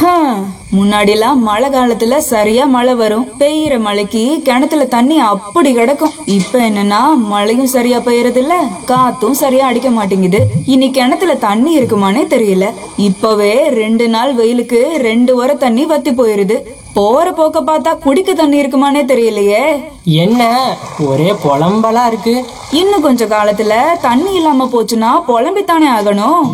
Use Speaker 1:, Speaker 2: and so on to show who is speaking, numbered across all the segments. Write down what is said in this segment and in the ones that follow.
Speaker 1: ஹம், முன்னாடிலாம் மழை காலத்துல சரியா மழை வரும் பெய்யுற மழைக்கு கிணத்துல தண்ணி அப்படி கிடக்கும் இப்ப என்னன்னா மழையும் சரியா பெய்யறது இல்ல காத்தும் சரியா அடிக்க மாட்டேங்குது இனி கிணத்துல தண்ணி இருக்குமானே தெரியல இப்பவே ரெண்டு நாள் வெயிலுக்கு ரெண்டு வர தண்ணி வத்தி போயிருது போற போக்க பார்த்தா குடிக்க தண்ணி இருக்குமானே தெரியலையே
Speaker 2: என்ன ஒரே புலம்பலா இருக்கு
Speaker 1: இன்னும் கொஞ்ச காலத்துல தண்ணி இல்லாம போச்சுன்னா புலம்பித்தானே ஆகணும்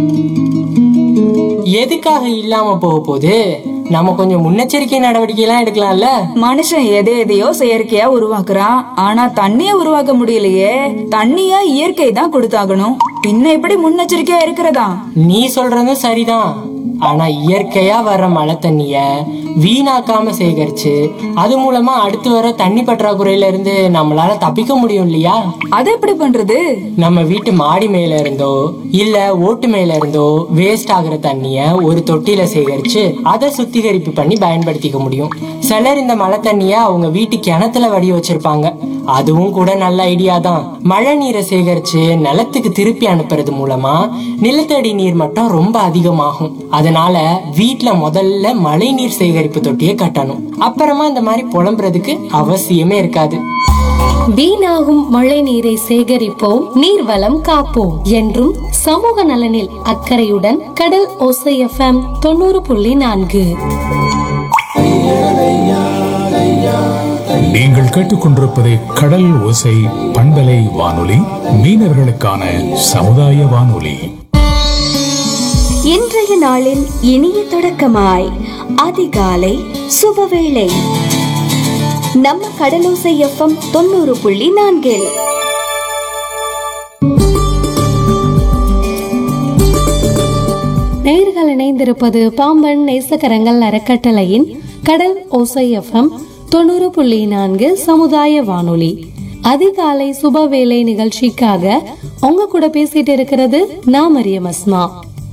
Speaker 2: எதுக்காக இல்லாம போக போகுது நம்ம கொஞ்சம் முன்னெச்சரிக்கை நடவடிக்கை எல்லாம் எடுக்கலாம்ல
Speaker 1: மனுஷன் எதை எதையோ செயற்கையா உருவாக்குறான் ஆனா தண்ணிய உருவாக்க முடியலையே தண்ணிய இயற்கை தான் கொடுத்தாகணும் பின்ன எப்படி முன்னெச்சரிக்கையா இருக்கிறதா
Speaker 2: நீ சொல்றதும் சரிதான் ஆனா இயற்கையா வர்ற மழை தண்ணிய வீணாக்காம சேகரிச்சு அது மூலமா அடுத்து வர தண்ணி பற்றாக்குறையில இருந்து நம்மளால தப்பிக்க முடியும் இல்லையா
Speaker 1: அது எப்படி பண்றது
Speaker 2: நம்ம வீட்டு மாடி மேல இருந்தோ இல்ல ஓட்டு மேல இருந்தோ வேஸ்ட் ஆகுற தண்ணிய ஒரு தொட்டியில சேகரிச்சு அதை சுத்திகரிப்பு பண்ணி பயன்படுத்திக்க முடியும் சிலர் இந்த மழை தண்ணிய அவங்க வீட்டு கிணத்துல வடி வச்சிருப்பாங்க அதுவும் கூட நல்ல ஐடியா தான் மழை நீரை சேகரிச்சு நிலத்துக்கு திருப்பி அனுப்புறது மூலமா நிலத்தடி நீர் மட்டம் ரொம்ப அதிகமாகும் அதனால வீட்ல முதல்ல மழை நீர் சேகரிப்பு தொட்டியை கட்டணும் அப்புறமா இந்த மாதிரி புலம்புறதுக்கு அவசியமே இருக்காது
Speaker 3: வீணாகும் மழை நீரை சேகரிப்போம் நீர்வளம் காப்போம் என்றும் சமூக நலனில் அக்கறையுடன் கடல் ஓசை எஃப்எம் தொண்ணூறு புள்ளி நான்கு
Speaker 4: நீங்கள் கேட்டுக்கொண்டிருப்பது கடல் ஓசை பண்பலை வானொலி மீனவர்களுக்கான சமுதாய வானொலி
Speaker 5: இன்றைய நாளின் இனிய தொடக்கமாய் அதிகாலை சுபவேளை நம்ம கடலோசை எஃப்எம் தொண்ணூறு புள்ளி நான்கில்
Speaker 3: நேர்கள் இணைந்திருப்பது பாம்பன் நேசக்கரங்கள் அறக்கட்டளையின் கடல் ஓசை எஃப்எம் தொண்ணூறு புள்ளி நான்கு சமுதாய வானொலி அதிகாலை சுபவேளை நிகழ்ச்சிக்காக உங்க கூட பேசிட்டு இருக்கிறது நான் மரியம் அஸ்மா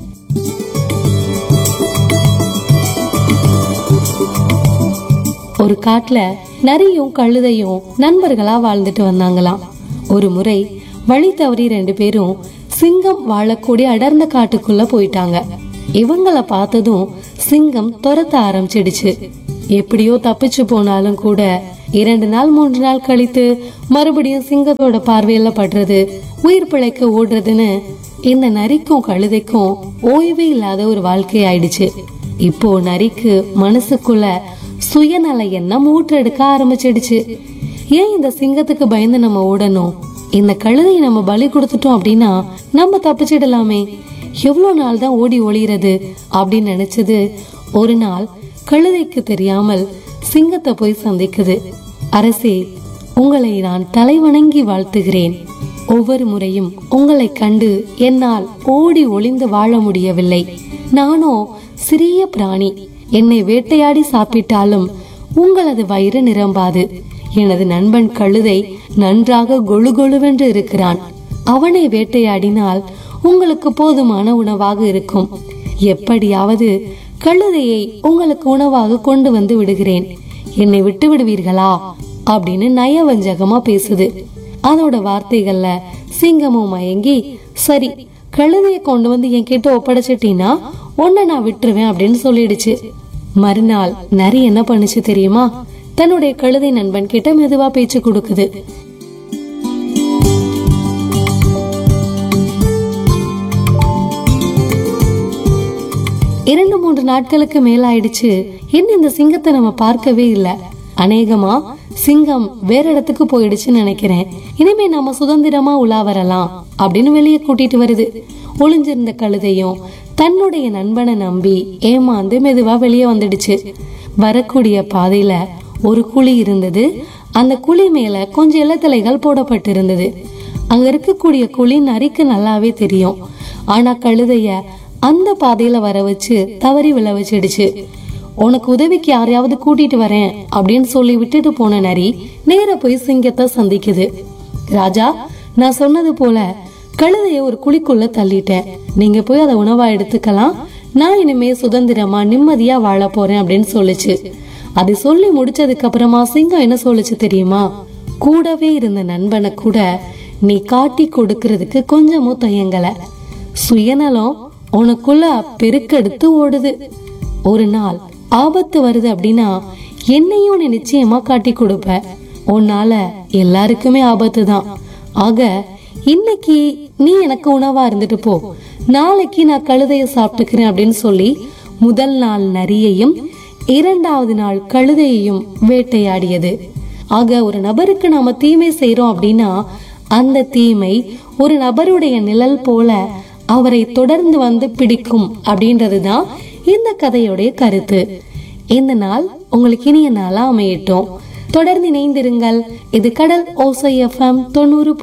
Speaker 3: ஒரு காட்டுல நரியும் கழுதையும் நண்பர்களா வாழ்ந்துட்டு வந்தாங்களாம் ஒரு முறை வழி தவறி ரெண்டு பேரும் சிங்கம் வாழக்கூடிய அடர்ந்த காட்டுக்குள்ள போயிட்டாங்க இவங்கள பார்த்ததும் சிங்கம் துரத்த ஆரம்பிச்சிடுச்சு எப்படியோ தப்பிச்சு போனாலும் கூட இரண்டு நாள் மூன்று நாள் கழித்து மறுபடியும் சிங்கத்தோட பார்வையில படுறது உயிர் பிழைக்க ஓடுறதுன்னு இந்த நரிக்கும் கழுதைக்கும் ஓய்வே இல்லாத ஒரு வாழ்க்கை ஆயிடுச்சு இப்போ நரிக்கு மனசுக்குள்ள சுயநல எண்ணம் ஊற்றெடுக்க ஆரம்பிச்சிடுச்சு ஏன் இந்த சிங்கத்துக்கு பயந்து நம்ம ஓடணும் இந்த கழுதையை நம்ம பலி கொடுத்துட்டோம் அப்படின்னா நம்ம தப்பிச்சிடலாமே எவ்வளவு நாள் தான் ஓடி ஒளிகிறது அப்படின்னு நினைச்சது ஒரு நாள் கழுதைக்கு தெரியாமல் சிங்கத்தை போய் சந்திக்குது அரசே உங்களை நான் தலைவணங்கி வாழ்த்துகிறேன் ஒவ்வொரு முறையும் உங்களை கண்டு என்னால் ஓடி ஒளிந்து வாழ முடியவில்லை நானோ சிறிய பிராணி என்னை வேட்டையாடி சாப்பிட்டாலும் உங்களது வயிறு நிரம்பாது எனது நண்பன் கழுதை நன்றாக கொழு கொழுவென்று இருக்கிறான் அவனை வேட்டையாடினால் உங்களுக்கு போதுமான உணவாக இருக்கும் எப்படியாவது கழுதையை உங்களுக்கு உணவாக கொண்டு வந்து விடுகிறேன் என்னை விட்டு விடுவீர்களா அப்படின்னு நயவஞ்சகமா பேசுது அதோட வார்த்தைகள்ல சிங்கமும் மயங்கி சரி கழுதைய கொண்டு வந்து என்கிட்ட ஒப்படைச்சிட்டீன்னா உன்னை நான் விட்டுருவேன் அப்படின்னு சொல்லிடுச்சு மறுநாள் நரி என்ன பண்ணுச்சு தெரியுமா தன்னுடைய கழுதை நண்பன் கிட்ட மெதுவா பேச்சு கொடுக்குது இரண்டு மூன்று நாட்களுக்கு மேலாயிடுச்சு இன்னும் இந்த சிங்கத்தை நம்ம பார்க்கவே இல்ல அநேகமா சிங்கம் வேற இடத்துக்கு போயிடுச்சுன்னு நினைக்கிறேன் இனிமே நம்ம சுதந்திரமா உலா வரலாம் அப்படின்னு வெளியே கூட்டிட்டு வருது ஒளிஞ்சிருந்த கழுதையும் தன்னுடைய நண்பனை நம்பி ஏமாந்து மெதுவா வெளியே வந்துடுச்சு வரக்கூடிய பாதையில ஒரு குழி இருந்தது அந்த குழி மேல கொஞ்சம் இலத்தலைகள் போடப்பட்டிருந்தது அங்க இருக்கக்கூடிய குழி நரிக்கு நல்லாவே தெரியும் ஆனா கழுதைய அந்த பாதையில வர வச்சு தவறி விழ வச்சிடுச்சு உனக்கு உதவிக்கு யாரையாவது கூட்டிட்டு வரேன் அப்படின்னு சொல்லி விட்டுட்டு போன நரி நேர போய் சிங்கத்தை சந்திக்குது ராஜா நான் சொன்னது போல கழுதைய ஒரு குழிக்குள்ள தள்ளிட்டேன் நீங்க போய் அதை உணவா எடுத்துக்கலாம் நான் இனிமே சுதந்திரமா நிம்மதியா வாழ போறேன் அப்படின்னு சொல்லுச்சு அதை சொல்லி முடிச்சதுக்கு அப்புறமா சிங்கம் என்ன சொல்லுச்சு தெரியுமா கூடவே இருந்த நண்பனை கூட நீ காட்டி கொடுக்கறதுக்கு கொஞ்சமும் தயங்கல சுயநலம் உனக்குள்ள பெருக்கெடுத்து ஓடுது ஒரு நாள் ஆபத்து வருது அப்படின்னா என்னையும் நீ நிச்சயமா காட்டி கொடுப்ப உன்னால எல்லாருக்குமே ஆபத்து தான் ஆக இன்னைக்கு நீ எனக்கு உணவா இருந்துட்டு போ நாளைக்கு நான் கழுதைய சாப்பிட்டுக்கிறேன் அப்படின்னு சொல்லி முதல் நாள் நரியையும் இரண்டாவது நாள் கழுதையையும் வேட்டையாடியது ஆக ஒரு நபருக்கு நாம தீமை செய்றோம் அப்படின்னா அந்த தீமை ஒரு நபருடைய நிழல் போல அவரை தொடர்ந்து வந்து பிடிக்கும் அப்படின்றதுதான் இந்த கதையுடைய கருத்து இந்த நாள் உங்களுக்கு இனிய நாளா அமையட்டும் தொடர்ந்து இணைந்திருங்கள் இது கடல் ஓசை எஃப்எம் தொண்ணூறு